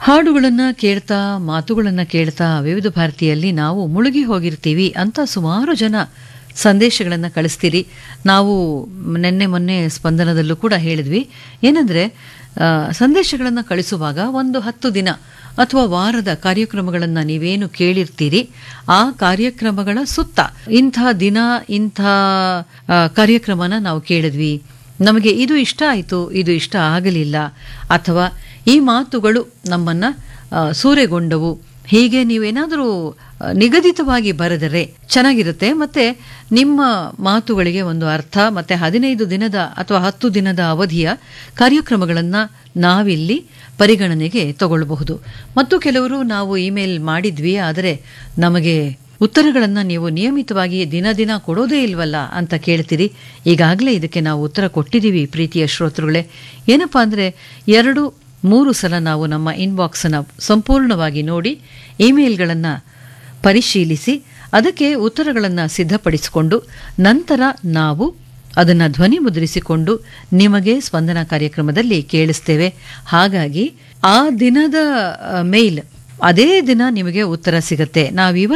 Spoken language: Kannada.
ಹಾಡುಗಳನ್ನು ಕೇಳ್ತಾ ಮಾತುಗಳನ್ನು ಕೇಳ್ತಾ ವಿವಿಧ ಭಾರತಿಯಲ್ಲಿ ನಾವು ಮುಳುಗಿ ಹೋಗಿರ್ತೀವಿ ಅಂತ ಸುಮಾರು ಜನ ಸಂದೇಶಗಳನ್ನು ಕಳಿಸ್ತೀರಿ ನಾವು ನಿನ್ನೆ ಮೊನ್ನೆ ಸ್ಪಂದನದಲ್ಲೂ ಕೂಡ ಹೇಳಿದ್ವಿ ಏನಂದರೆ ಸಂದೇಶಗಳನ್ನು ಕಳಿಸುವಾಗ ಒಂದು ಹತ್ತು ದಿನ ಅಥವಾ ವಾರದ ಕಾರ್ಯಕ್ರಮಗಳನ್ನು ನೀವೇನು ಕೇಳಿರ್ತೀರಿ ಆ ಕಾರ್ಯಕ್ರಮಗಳ ಸುತ್ತ ಇಂಥ ದಿನ ಇಂಥ ಆ, ಕಾರ್ಯಕ್ರಮನ ನಾವು ಕೇಳಿದ್ವಿ ನಮಗೆ ಇದು ಇಷ್ಟ ಆಯಿತು ಇದು ಇಷ್ಟ ಆಗಲಿಲ್ಲ ಅಥವಾ ಈ ಮಾತುಗಳು ನಮ್ಮನ್ನ ಆ, ಸೂರೆಗೊಂಡವು ಹೀಗೆ ನೀವೇನಾದರೂ ಆ, ನಿಗದಿತವಾಗಿ ಬರೆದರೆ ಚೆನ್ನಾಗಿರುತ್ತೆ ಮತ್ತೆ ನಿಮ್ಮ ಮಾತುಗಳಿಗೆ ಒಂದು ಅರ್ಥ ಮತ್ತೆ ಹದಿನೈದು ದಿನದ ಅಥವಾ ಹತ್ತು ದಿನದ ಅವಧಿಯ ಕಾರ್ಯಕ್ರಮಗಳನ್ನು ನಾವಿಲ್ಲಿ ಪರಿಗಣನೆಗೆ ತಗೊಳ್ಳಬಹುದು ಮತ್ತು ಕೆಲವರು ನಾವು ಇಮೇಲ್ ಮಾಡಿದ್ವಿ ಆದರೆ ನಮಗೆ ಉತ್ತರಗಳನ್ನು ನೀವು ನಿಯಮಿತವಾಗಿ ದಿನ ದಿನ ಕೊಡೋದೇ ಇಲ್ವಲ್ಲ ಅಂತ ಕೇಳ್ತೀರಿ ಈಗಾಗಲೇ ಇದಕ್ಕೆ ನಾವು ಉತ್ತರ ಕೊಟ್ಟಿದ್ದೀವಿ ಪ್ರೀತಿಯ ಶ್ರೋತೃಗಳೇ ಏನಪ್ಪಾ ಅಂದರೆ ಎರಡು ಮೂರು ಸಲ ನಾವು ನಮ್ಮ ಇನ್ಬಾಕ್ಸನ್ನು ಸಂಪೂರ್ಣವಾಗಿ ನೋಡಿ ಇಮೇಲ್ಗಳನ್ನು ಪರಿಶೀಲಿಸಿ ಅದಕ್ಕೆ ಉತ್ತರಗಳನ್ನು ಸಿದ್ಧಪಡಿಸಿಕೊಂಡು ನಂತರ ನಾವು ಅದನ್ನು ಧ್ವನಿ ಮುದ್ರಿಸಿಕೊಂಡು ನಿಮಗೆ ಸ್ಪಂದನ ಕಾರ್ಯಕ್ರಮದಲ್ಲಿ ಕೇಳಿಸ್ತೇವೆ ಹಾಗಾಗಿ ಆ ದಿನದ ಆ, ಮೇಲ್ ಅದೇ ದಿನ ನಿಮಗೆ ಉತ್ತರ ಸಿಗುತ್ತೆ ನಾವಿವತ್ತು